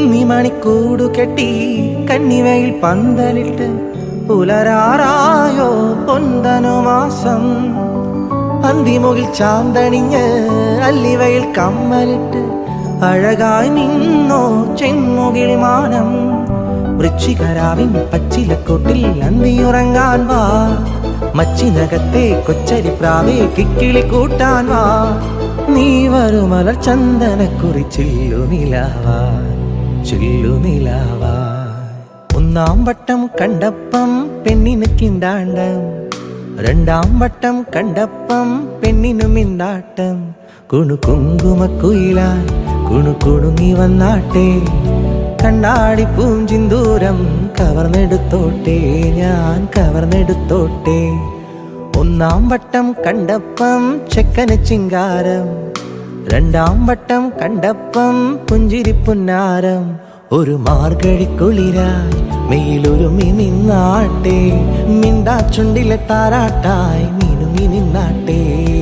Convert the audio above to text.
കുന്നിമണിക്കൂടു കെട്ടി കന്നിവയിൽ പന്തലിട്ട് പുലരാറായോ പൊന്തനു മാസം അന്തിമുകിൽ ചാന്തണിഞ്ഞ് അല്ലിവയിൽ കമ്മലിട്ട് അഴകായി നിന്നോ ചെമ്മുകിൽ മാനം വൃശ്ചികരാവിൻ പച്ചിലക്കൊട്ടിൽ അന്തിയുറങ്ങാൻ വാ മച്ചിനകത്തെ കൊച്ചരിപ്രാവേ കിക്കിളി കൂട്ടാൻ വാ നീ വരുമലർ ചന്ദനക്കുറി ചില്ലു നിലാവാ ചില്ലു നിലാവാ ഒന്നാം വട്ടം കണ്ടപ്പം പെണ്ണിന് കിണ്ടാണ്ടം രണ്ടാം വട്ടം കണ്ടപ്പം പെണ്ണിനു മിണ്ടാട്ടം കുണു കുങ്കുമക്കുയിലാൻ കുണു കുണുങ്ങി വന്നാട്ടെ കണ്ണാടി പൂഞ്ചിന്തൂരം കവർന്നെടുത്തോട്ടെ ഞാൻ കവർന്നെടുത്തോട്ടെ ഒന്നാം വട്ടം കണ്ടപ്പം ചെക്കന് ചിങ്കാരം രണ്ടാം വട്ടം കണ്ടപ്പം പുഞ്ചിരി പുന്നാരം ഒരു മാർഗഴി കുളിരായി മെയിലൊരു മിനിന്നാട്ടെ മിണ്ടാ ചുണ്ടിലെ താരാട്ടായി മിനുങ്ങി നിന്നാട്ടെ